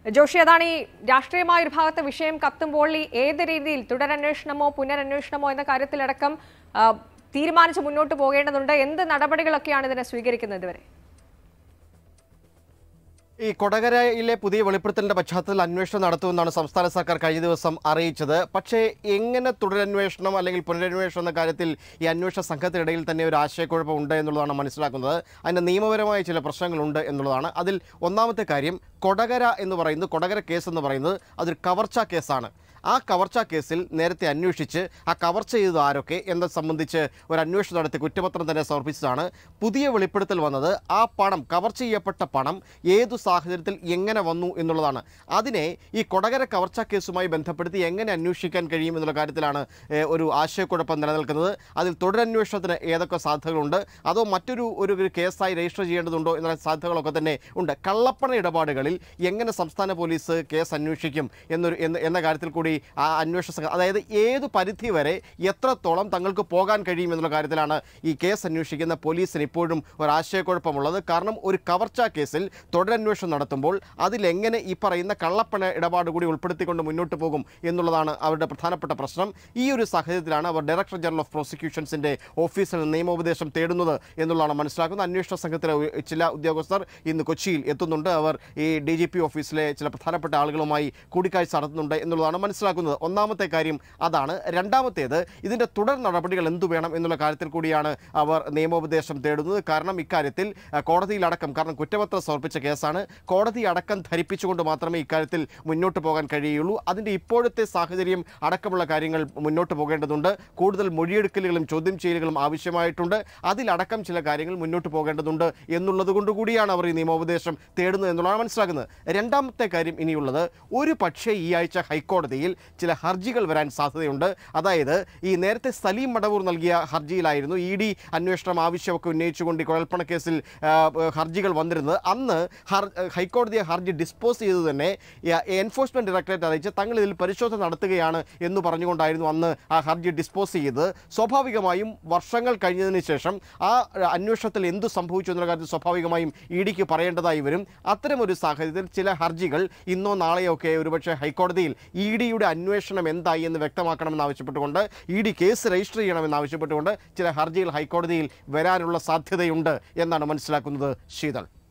ജോഷി അതാണ് ഈ രാഷ്ട്രീയമായ ഒരു ഭാഗത്തെ വിഷയം കത്തുമ്പോൾ ഈ ഏത് രീതിയിൽ തുടരന്വേഷണമോ പുനരന്വേഷണമോ എന്ന കാര്യത്തിലടക്കം ആ, തീരുമാനിച്ച് മുന്നോട്ട് പോകേണ്ടതുണ്ട് എന്ത് നടപടികളൊക്കെയാണ് ഇതിനെ സ്വീകരിക്കുന്നത് ഇതുവരെ ഈ കൊടകരയിലെ പുതിയ വെളിപ്പെടുത്തലിന്റെ പശ്ചാത്തലത്തിൽ അന്വേഷണം നടത്തുമെന്നാണ് സംസ്ഥാന സർക്കാർ കഴിഞ്ഞ ദിവസം അറിയിച്ചത് പക്ഷേ എങ്ങനെ തുടരന്വേഷണം അല്ലെങ്കിൽ പുനരന്വേഷണം എന്ന കാര്യത്തിൽ ഈ അന്വേഷണ സംഘത്തിനിടയിൽ തന്നെ ഒരു ആശയക്കുഴപ്പം ഉണ്ട് എന്നുള്ളതാണ് മനസ്സിലാക്കുന്നത് അതിൻ്റെ നിയമപരമായ ചില പ്രശ്നങ്ങളുണ്ട് എന്നുള്ളതാണ് അതിൽ ഒന്നാമത്തെ കാര്യം കൊടകര എന്ന് പറയുന്നത് കൊടകര കേസ് എന്ന് പറയുന്നത് അതൊരു കവർച്ച കേസാണ് ആ കവർച്ച കേസിൽ നേരത്തെ അന്വേഷിച്ച് ആ കവർച്ച ചെയ്തത് ആരൊക്കെ എന്നത് സംബന്ധിച്ച് ഒരു അന്വേഷണം നടത്തി കുറ്റപത്രം തന്നെ സമർപ്പിച്ചതാണ് പുതിയ വെളിപ്പെടുത്തൽ വന്നത് ആ പണം കവർച്ച ചെയ്യപ്പെട്ട പണം ഏതു സാഹചര്യത്തിൽ എങ്ങനെ വന്നു എന്നുള്ളതാണ് അതിനെ ഈ കൊടകര കവർച്ച കേസുമായി ബന്ധപ്പെടുത്തി എങ്ങനെ അന്വേഷിക്കാൻ കഴിയും എന്നുള്ള കാര്യത്തിലാണ് ഏഹ്, ഒരു ആശയക്കുഴപ്പം നിലനിൽക്കുന്നത് അതിൽ തുടരന്വേഷണത്തിന് ഏതൊക്കെ സാധ്യതകളുണ്ട് അതോ മറ്റൊരു ഒരു ഒരു കേസായി രജിസ്റ്റർ ചെയ്യേണ്ടതുണ്ടോ എന്നുള്ള സാധ്യതകളൊക്കെ തന്നെ ഉണ്ട് കള്ളപ്പണ ഇടപാടുകളിൽ എങ്ങനെ സംസ്ഥാന പോലീസ് കേസ് അന്വേഷിക്കും എന്നൊരു എന്ന എന്ന കാര്യത്തിൽ കൂടി ആ അന്വേഷണ സംഘം അതായത് ഏത് പരിധി വരെ എത്രത്തോളം തങ്ങൾക്ക് പോകാൻ കഴിയും എന്നുള്ള കാര്യത്തിലാണ് ഈ കേസ് അന്വേഷിക്കുന്ന പോലീസിന് ഇപ്പോഴും ഒരു ആശയക്കുഴപ്പമുള്ളത് കാരണം ഒരു കവർച്ചാ കേസിൽ തുടരന്വേഷണം നടത്തുമ്പോൾ അതിലെങ്ങനെ ഈ പറയുന്ന കള്ളപ്പണ ഇടപാട് കൂടി ഉൾപ്പെടുത്തിക്കൊണ്ട് മുന്നോട്ട് പോകും എന്നുള്ളതാണ് അവരുടെ പ്രധാനപ്പെട്ട പ്രശ്നം ഈ ഒരു സാഹചര്യത്തിലാണ് അവർ ഡയറക്ടർ ജനറൽ ഓഫ് പ്രോസിക്യൂഷൻസിന്റെ ഓഫീസിൽ നിന്ന് നിയമോപദേശം തേടുന്നത് എന്നുള്ളതാണ് മനസ്സിലാക്കുന്നത് അന്വേഷണ സംഘത്തിലെ ഉ- ചില ഉദ്യോഗസ്ഥർ ഇന്ന് കൊച്ചിയിൽ എത്തുന്നുണ്ട് അവർ ഈ ഡി ജി പി ഓഫീസിലെ ചില പ്രധാനപ്പെട്ട ആളുകളുമായി കൂടിക്കാഴ്ച നടത്തുന്നുണ്ട് എന്നുള്ളതാണ് മനസ്സിലാക്കുന്നത് ഒന്നാമത്തെ കാര്യം അതാണ് രണ്ടാമത്തേത് ഇതിൻ്റെ തുടർ നടപടികൾ എന്തു വേണം എന്നുള്ള കാര്യത്തിൽ കൂടിയാണ് അവർ നിയമോപദേശം തേടുന്നത് കാരണം ഇക്കാര്യത്തിൽ ആ, കോടതിയിലടക്കം കാരണം കുറ്റപത്രം സമർപ്പിച്ച കേസാണ് കോടതി അടക്കം ധരിപ്പിച്ചുകൊണ്ട് മാത്രമേ ഇക്കാര്യത്തിൽ മുന്നോട്ട് പോകാൻ കഴിയുള്ളൂ അതിൻ്റെ ഇപ്പോഴത്തെ സാഹചര്യം അടക്കമുള്ള കാര്യങ്ങൾ മുന്നോട്ട് പോകേണ്ടതുണ്ട് കൂടുതൽ മൊഴിയെടുക്കലുകളും ചോദ്യം ചെയ്യലുകളും ആവശ്യമായിട്ടുണ്ട് അതിലടക്കം ചില കാര്യങ്ങൾ മുന്നോട്ട് പോകേണ്ടതുണ്ട് എന്നുള്ളത് കൊണ്ട് കൂടിയാണ് അവർ ഈ നിയമോപദേശം തേടുന്നത് എന്നുള്ളതാണ് മനസ്സിലാക്കുന്നത് രണ്ടാമത്തെ കാര്യം ഇനിയുള്ളത് ഒരു പക്ഷേ ഈ ആഴ്ച ഹൈക്കോടതിയിൽ ചില ഹർജികൾ വരാൻ സാധ്യതയുണ്ട് അതായത് ഈ നേരത്തെ സലീം മടവൂർ നൽകിയ ഹർജിയിലായിരുന്നു ഇ ഡി അന്വേഷണം ആവശ്യമൊക്കെ ഉന്നയിച്ചുകൊണ്ട് ഈ കുഴൽപ്പണ കേസിൽ ആ, ഹർജികൾ വന്നിരുന്നത് അന്ന് ഹർ ഹൈക്കോടതി ആ ഹർജി ഡിസ്പോസ് ചെയ്തു തന്നെ എൻഫോഴ്സ്മെന്റ് ഡയറക്ടറേറ്റ് അറിയിച്ച് തങ്ങൾ ഇതിൽ പരിശോധന നടത്തുകയാണ് എന്ന് പറഞ്ഞുകൊണ്ടായിരുന്നു അന്ന് ആ ഹർജി ഡിസ്പോസ് ചെയ്തത് സ്വാഭാവികമായും വർഷങ്ങൾ കഴിഞ്ഞതിന് ശേഷം ആ അന്വേഷണത്തിൽ എന്തു സംഭവിച്ചു എന്നുള്ള കാര്യത്തിൽ സ്വാഭാവികമായും ഇ ഡിക്ക് പറയേണ്ടതായി വരും അത്തരമൊരു സാഹചര്യത്തിൽ ചില ഹർജികൾ ഇന്നോ നാളെയോ ഒക്കെ ഒരുപക്ഷെ ഹൈക്കോടതിയിൽ ഇ ഡിയുടെ അന്വേഷണം എന്തായി എന്ന് വ്യക്തമാക്കണമെന്ന് ആവശ്യപ്പെട്ടുകൊണ്ട് ഇ ഡി കേസ് രജിസ്റ്റർ ചെയ്യണമെന്ന് ആവശ്യപ്പെട്ടുകൊണ്ട് ചില ഹർജികൾ ഹൈക്കോടതിയിൽ വരാനുള്ള സാധ്യതയുണ്ട് എന്നാണ് മനസ്സിലാക്കുന്നത് ശീതൾ